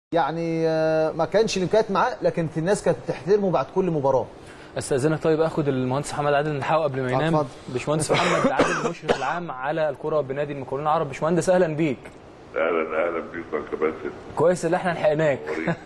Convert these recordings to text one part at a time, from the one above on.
يعني آه، ما كانش الامكانيات معاه لكن الناس كانت بتحترمه بعد كل مباراه استاذنك طيب اخد المهندس محمد عادل نلحقه قبل ما ينام اتفضل. باشمهندس محمد عادل المشرف العام على الكره بنادي المقاولين العرب باشمهندس اهلا بيك اهلا اهلا بيكم يا كباتن كويس اللي احنا لحقناك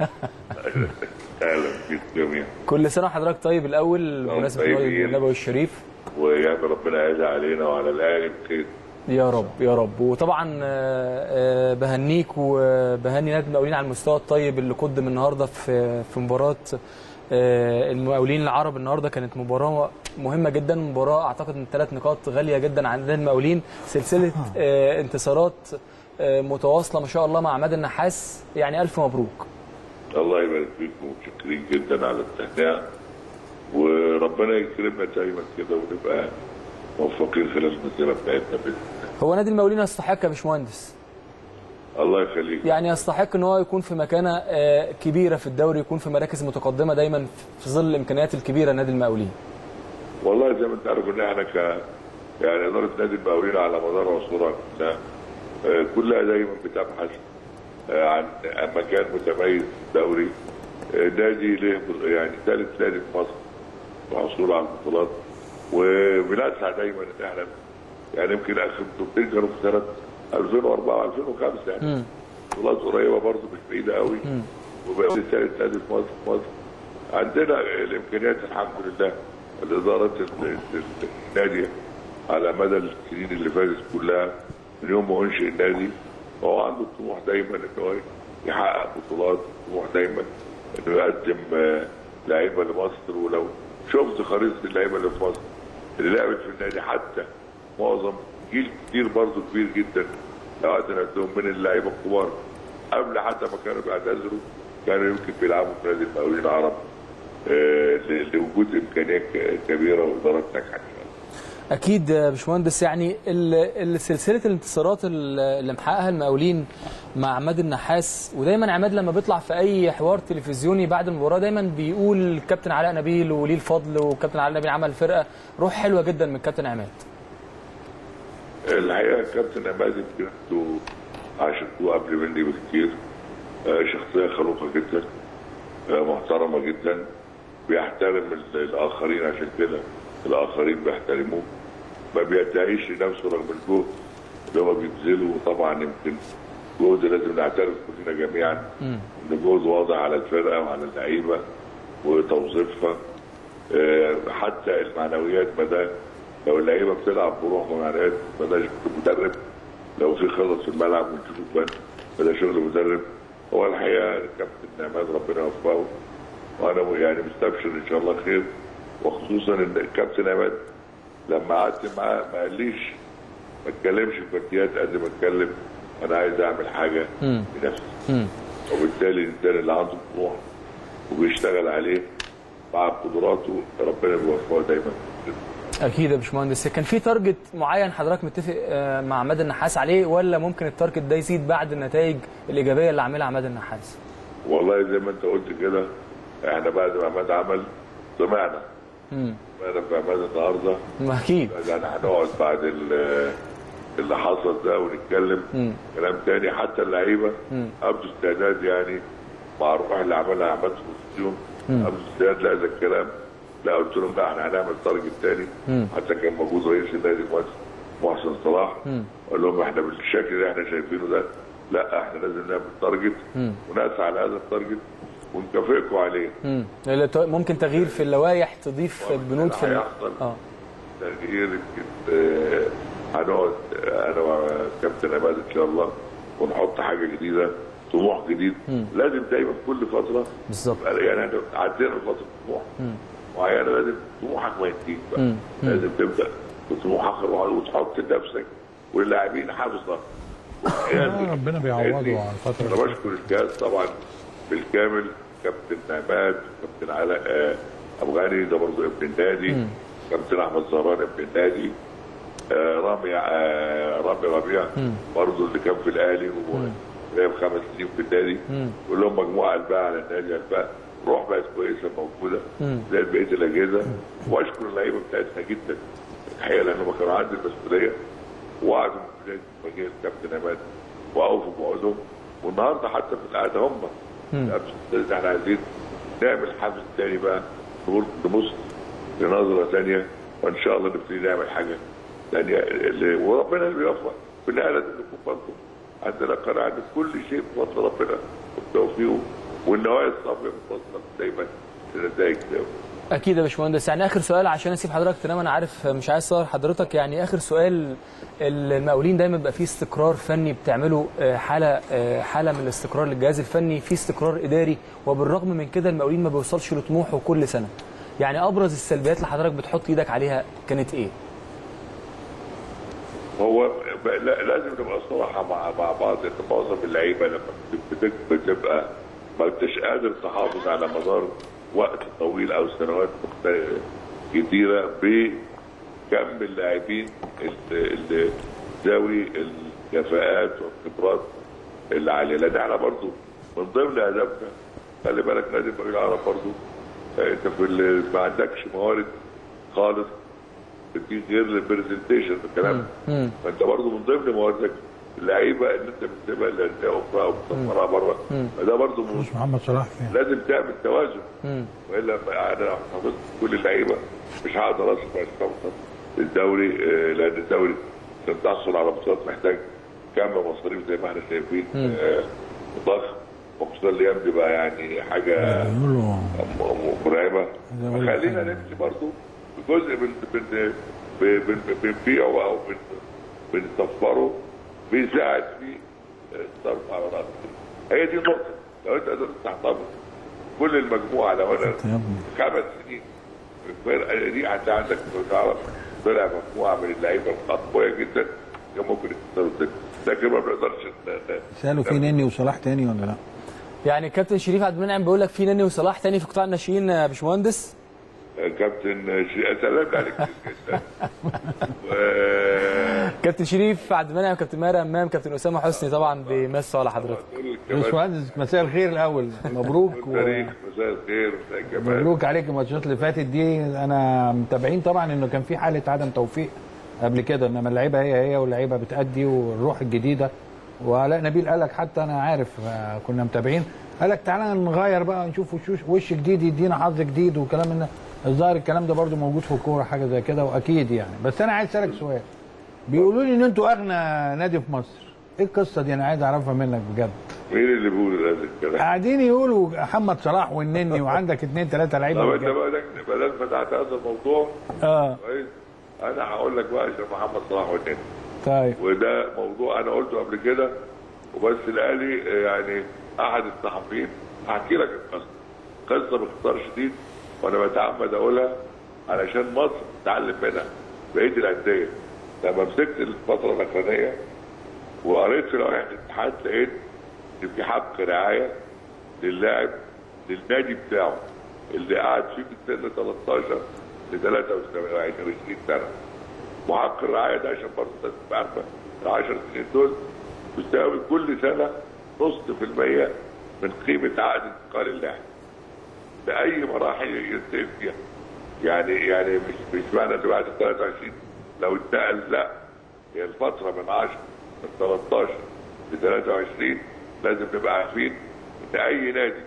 اهلا بيكم جميعا كل سنه وحضرتك طيب الاول بمناسبه طيبين. الوالد النبوي الشريف ويعني ربنا يعز علينا وعلى الاهلي بخير يا رب يا رب وطبعا آه، آه، بهنيك وبهني نادي المقاولين على المستوى الطيب اللي قدم النهارده في في مباراه آه، المقاولين العرب النهارده كانت مباراه مهمه جدا مباراه اعتقد ان ثلاث نقاط غاليه جدا عن نادي المقاولين سلسله آه، انتصارات آه، متواصله ما شاء الله مع عماد النحاس يعني الف مبروك الله يبارك فيكم ومتشكرين جدا على التهنئه وربنا يكرمنا دايما كده ونبقى موفقين خلال المسيره بتاعتنا باذن الله هو نادي المقاولين يستحق يا باشمهندس الله يخليك يعني يستحق ان هو يكون في مكانه آه، كبيره في الدوري يكون في مراكز متقدمه دايما في ظل الامكانيات الكبيره نادي المقاولين والله زي ما انت عارف ان احنا ك يعني اداره نادي المقاولين على مدار عصورها كلها آه، كلها دايما بتبحث آه، عن عن مكان متميز في الدوري آه، نادي له يعني ثالث نادي في مصر في حصوله على البطولات وبنسعى دايما ان احنا يعني يمكن اخر بطولتين كانوا في سنه 2004 و2005 يعني بطولات قريبه برضه مش بعيده قوي وبقى ثالث نادي في مصر في مصر عندنا الامكانيات الحمد لله الاداره ال- ال- النادي على مدى السنين اللي فاتت كلها من يوم ما انشئ النادي هو عنده الطموح دايما ان هو يحقق بطولات طموح دايما انه يقدم آه، لعيبه لمصر ولو شفت خريطه اللعيبه اللي في مصر اللي لعبت في النادي حتى معظم جيل كتير برضه كبير جدا لو عدنا من اللعيبه الكبار قبل حتى ما كانوا بيعتذروا كانوا يمكن بيلعبوا في نادي المقاولين العرب آه، ل- لوجود امكانيات ك- كبيره وادارات ناجحه إن شاء الله. اكيد يا باشمهندس يعني ال- ال- سلسله الانتصارات ال- اللي محققها المقاولين مع عماد النحاس ودايما عماد لما بيطلع في اي حوار تلفزيوني بعد المباراه دايما بيقول الكابتن علاء نبيل وليه الفضل والكابتن علاء نبيل عمل فرقه روح حلوه جدا من الكابتن عماد الحقيقه الكابتن عماد يمكن انتوا عاشرتوه قبل مني بكتير آه، شخصيه خلوقه جدا آه، محترمه جدا بيحترم ال- الاخرين عشان كده الاخرين بيحترموه ما بيدعيش لنفسه رغم الجهد اللي هو بيبذله طبعا يمكن جهد لازم نعترف كلنا جميعا ان جهد واضح على الفرقه وعلى اللعيبه وتوظيفها آه، حتى المعنويات مدى لو اللعيبه بتلعب بروح ومعنويات مدى مدرب لو في خلط في الملعب ونشوفه كويس مدى شغل مدرب هو الحقيقه الكابتن عماد ربنا يوفقه وانا يعني مستبشر ان شاء الله خير وخصوصا ان الكابتن عماد لما قعدت معاه ما قاليش ما اتكلمش في ماديات قد ما اتكلم انا عايز اعمل حاجه بنفسي وبالتالي الانسان اللي عنده طموح وبيشتغل عليه مع قدراته ربنا بيوفقه دايما اكيد يا باشمهندس كان في تارجت معين حضرتك متفق آه، مع عماد النحاس عليه ولا ممكن التارجت ده يزيد بعد النتائج الايجابيه اللي عاملها عماد النحاس والله زي ما انت قلت كده احنا بعد ما عماد عمل طمعنا طمعنا في عماد النهارده ما اكيد يعني هنقعد بعد ال- اللي حصل ده ونتكلم كلام تاني حتى اللعيبه ابدوا استعداد يعني مع الروح اللي عملها عماد في اليوم ابدوا استعداد لهذا الكلام لا قلت لهم لا احنا هنعمل تارجت تاني حتى كان موجود رئيس النادي المصري محسن صلاح قال لهم احنا بالشكل اللي احنا شايفينه ده لا احنا لازم نعمل تارجت ونسعى على هذا التارجت ونكافئكم عليه مم. لا، ت- ممكن تغيير في اللوائح تضيف بنود في ال- هيحصل اه تغيير يمكن آه، هنقعد آه، انا وكابتن عماد ان شاء الله ونحط حاجه جديده طموح جديد لازم دايما كل فتره بالظبط يعني احنا عدينا فتره طموح معينه لازم طموحك ما ينتهيش بقى لازم تبدا بطموح اخر وتحط لنفسك واللاعبين حافظه آه، ربنا بيعوضه على الفترة انا بشكر الجهاز طبعا بالكامل كابتن عماد كابتن علاء آه، ابو غني ده برضه ابن النادي كابتن احمد زهران ابن النادي آه، رامي آه، رامي ربيع برضه اللي كان في الاهلي ولعب خمس سنين في النادي كلهم مجموعه قلبها على النادي قلبها روح بقت كويسه موجوده زي بقيه الاجهزه واشكر اللعيبه بتاعتنا جدا الحقيقه لانهم كانوا عندي المسؤوليه وقعدوا من بدايه ما جه الكابتن عماد وقفوا بوعدهم والنهارده حتى في القعده هم لا مش احنا عايزين نعمل حافز تاني بقى نقول نبص لنظره ثانيه وان شاء الله نبتدي نعمل حاجه ثانيه اللي- وربنا اللي بيوفق في النهايه لازم نكون برضه عندنا قناعه ان كل شيء بفضل ربنا وبتوفيقه والنوايا الصافيه بتوصل دايما لنتائج اكيد يا باشمهندس يعني اخر سؤال عشان اسيب حضرتك تنام انا عارف مش عايز اصور حضرتك يعني اخر سؤال المقاولين دايما بيبقى فيه استقرار فني بتعملوا آه، حاله آه، حاله من الاستقرار للجهاز الفني في استقرار اداري وبالرغم من كده المقاولين ما بيوصلش لطموحه كل سنه يعني ابرز السلبيات اللي حضرتك بتحط ايدك عليها كانت ايه هو ب- لا- لازم نبقى صراحة مع مع بعض ان معظم اللعيبه لما بت- بتبقى ما انتش قادر تحافظ على مدار وقت طويل او سنوات مختلفه كتيره بكم اللاعبين اللي اللي ذوي الكفاءات والخبرات العاليه لان احنا برضو من ضمن هدفنا خلي بالك نادي المقاولين العرب برضو آه، انت في ال- ما عندكش موارد خالص بتديك غير البرزنتيشن الكلام فانت برضه من ضمن مواردك اللعيبه اللي انت بتسيبها لانديه اخرى او بتسفرها بره فده برضه من- مش محمد صلاح فين لازم تعمل توازن والا ما انا لو حفظت كل اللعيبه مش هقدر اصرف على الخمسه الدوري آه، لان الدوري عشان تحصل على بطولات محتاج كم مصاريف زي ما احنا شايفين آه، ضخم وخصوصا الايام دي بقى يعني حاجه بيقولوا م- م- مرعبه خلينا نمشي برضو بجزء من بن بن- بن- بنبيعه او بن بنصفره بيساعد في الصرف على راس هي دي النقطه لو انت قدرت تحتفظ كل المجموعه لو انا يا ابني. خمس سنين الفرقه دي هتلاقي عندك تعرف طلع مجموعه من اللعيبه قويه جدا كان ممكن يكسروا الدنيا لكن ما بنقدرش ن- ن- سالوا في نني وصلاح تاني ولا لا؟ يعني كابتن شريف عبد المنعم بيقول لك في نني وصلاح تاني في قطاع الناشئين يا باشمهندس كابتن شيء سلام عليك جدا و- كابتن شريف عبد المنعم كابتن ماهر امام كابتن اسامه حسني طبعا بيمسوا على حضرتك دول كمان باشمهندس مساء الخير الاول مبروك تاريخ مساء الخير مساء الجمال مبروك عليك الماتشات اللي فاتت دي انا متابعين طبعا انه كان في حاله عدم توفيق قبل كده انما اللعيبه هي هي واللعيبه بتأدي والروح الجديده وعلاء نبيل قال لك حتى انا عارف آه، كنا متابعين قال لك تعالى نغير بقى نشوف وشوش وش جديد يدينا حظ جديد وكلام من ده الظاهر الكلام ده برضو موجود في الكوره حاجه زي كده واكيد يعني بس انا عايز اسالك سؤال بيقولوا لي ان انتوا اغنى نادي في مصر ايه القصه دي انا عايز اعرفها منك بجد مين اللي بيقول هذا الكلام؟ قاعدين يقولوا محمد صلاح والنني وعندك اثنين ثلاثه لعيبه طب انت رجالة. بقى ده- يبقى لازم فتحت هذا الموضوع اه كويس انا هقول لك بقى عشان محمد صلاح والنني طيب وده موضوع انا قلته قبل كده وبس الاهلي آه، يعني احد الصحفيين هحكي لك القصه قصه باختصار شديد وانا بتعمد اقولها علشان مصر تتعلم منها بقيه الانديه لما مسكت الفتره الاخرانيه وقريت في لوائح الاتحاد لقيت ان في حق رعايه للاعب للنادي بتاعه اللي قعد فيه من سن 13 ل 23 سنه وحق الرعايه ده عشان برضه الناس تبقى عارفه ال 10 سنين دول بيساوي كل سنه نص في المية من قيمه عقد انتقال اللاعب باي مراحل ينتقل فيها يعني يعني مش مش معنى ان بعد 23 لو انتقل لا هي الفتره من 10 من 13 ل 23 لازم نبقى عارفين ان اي نادي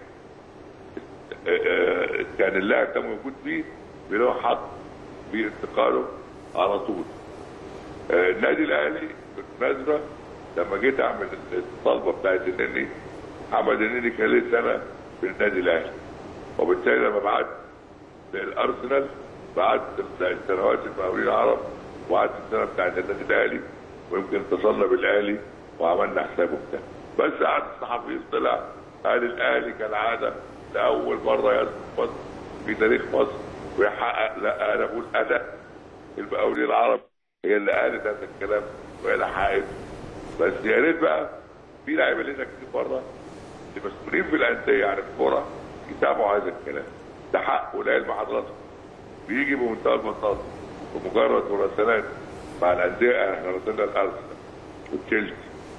آه، آه، كان اللاعب ده موجود فيه بله حق في انتقاله على طول آه، النادي الاهلي بالمناسبه لما جيت اعمل الطلبه بتاعت النني محمد النني كان ليه سنه في النادي الاهلي وبالتالي لما بعت للارسنال بعت السنوات المقاولين العرب وقعدت السنه بتاعت النادي الاهلي ويمكن اتصلنا بالاهلي وعملنا حسابه بتاع بس قعد الصحفي طلع قال الاهلي كالعاده لاول مره يثبت مصر في تاريخ مصر ويحقق لا انا بقول انا المقاولين العرب هي اللي قالت هذا الكلام وهي اللي حققته بس يا ريت بقى في لعيبه لنا كتير بره المسؤولين في الانديه عن الكوره يتابعوا هذا الكلام ده حق والعلم حضراتكم بيجي بمنتهى البساطه بمجرد مراسلات مع الانديه احنا راسلنا الارسنال وتشيلسي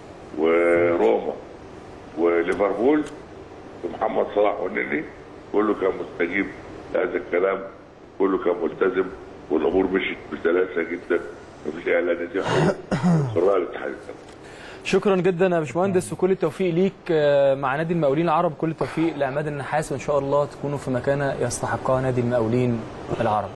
وروما وليفربول ومحمد صلاح والنني كله كان مستجيب لهذا الكلام كله كان ملتزم والامور مشيت بسلاسه جدا مفيش اعلانات قرار الاتحاد الدولي شكرا جدا يا باشمهندس وكل التوفيق ليك آه، مع نادي المقاولين العرب كل التوفيق لعماد النحاس وان شاء الله تكونوا في مكانه يستحقها نادي المقاولين العرب